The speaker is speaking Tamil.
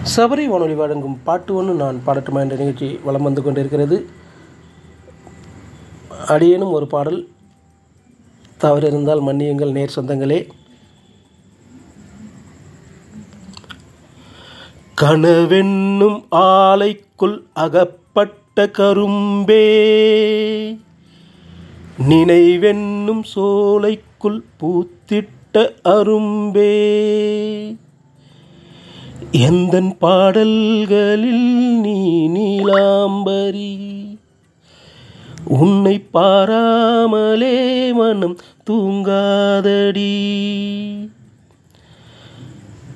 சபரி வானொலி வழங்கும் பாட்டு ஒன்று நான் பாடட்டுமா என்ற நிகழ்ச்சி வலம் வந்து கொண்டிருக்கிறது அடியேனும் ஒரு பாடல் தவறு இருந்தால் மன்னியுங்கள் நேர் சொந்தங்களே கனவென்னும் ஆலைக்குள் அகப்பட்ட கரும்பே நினைவென்னும் சோலைக்குள் பூத்திட்ட அரும்பே எந்தன் பாடல்களில் நீ நீலாம்பரி உன்னை பாராமலே மனம் தூங்காதடி